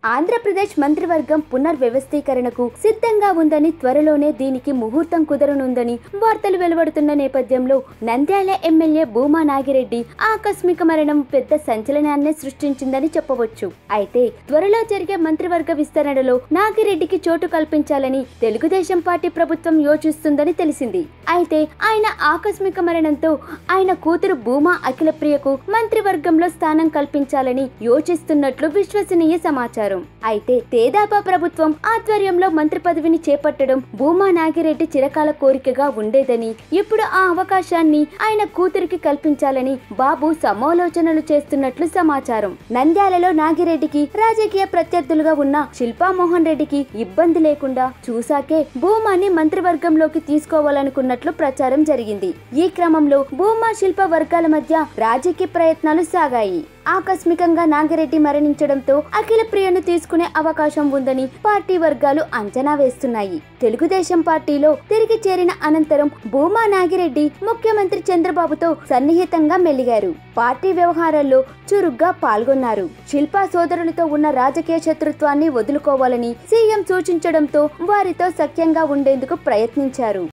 ఆంధ్రప్రదేశ్ మంత్రివర్గం పునర్వ్యవస్థీకరణకు సిద్ధంగా ఉందని త్వరలోనే దీనికి ముహూర్తం కుదరనుందని వార్తలు వెలువడుతున్న నేపథ్యంలో నంద్యాల ఎమ్మెల్యే భూమా నాగిరెడ్డి ఆకస్మిక మరణం పెద్ద సంచలనాన్ని సృష్టించిందని చెప్పవచ్చు అయితే త్వరలో జరిగే మంత్రివర్గ విస్తరణలో నాగిరెడ్డికి చోటు కల్పించాలని తెలుగుదేశం పార్టీ ప్రభుత్వం యోచిస్తుందని తెలిసింది అయితే ఆయన ఆకస్మిక మరణంతో ఆయన కూతురు భూమా అఖిలప్రియకు మంత్రివర్గంలో స్థానం కల్పించాలని యోచిస్తున్నట్లు విశ్వసనీయ సమాచారం అయితే తేదాపా ప్రభుత్వం ఆధ్వర్యంలో మంత్రి పదవిని చేపట్టడం భూమా నాగిరెడ్డి చిరకాల కోరికగా ఉండేదని ఇప్పుడు ఆ అవకాశాన్ని ఆయన కూతురికి కల్పించాలని బాబు సమాలోచనలు చేస్తున్నట్లు సమాచారం నంద్యాలలో నాగిరెడ్డికి రాజకీయ ప్రత్యర్థులుగా ఉన్న శిల్పా మోహన్ రెడ్డికి ఇబ్బంది లేకుండా చూసాకే భూమాని మంత్రివర్గంలోకి తీసుకోవాలనుకున్నట్లు ప్రచారం జరిగింది ఈ క్రమంలో భూమా శిల్ప వర్గాల మధ్య రాజకీయ ప్రయత్నాలు సాగాయి ఆకస్మికంగా నాగిరెడ్డి మరణించడంతో అఖిల ప్రియను తీసుకునే అవకాశం ఉందని పార్టీ వర్గాలు అంచనా వేస్తున్నాయి తెలుగుదేశం పార్టీలో తిరిగి చేరిన అనంతరం భూమా నాగిరెడ్డి ముఖ్యమంత్రి చంద్రబాబుతో సన్నిహితంగా మెలిగారు పార్టీ వ్యవహారాల్లో చురుగ్గా పాల్గొన్నారు శిల్పా సోదరులతో ఉన్న రాజకీయ శత్రుత్వాన్ని వదులుకోవాలని సీఎం సూచించడంతో వారితో సఖ్యంగా ఉండేందుకు ప్రయత్నించారు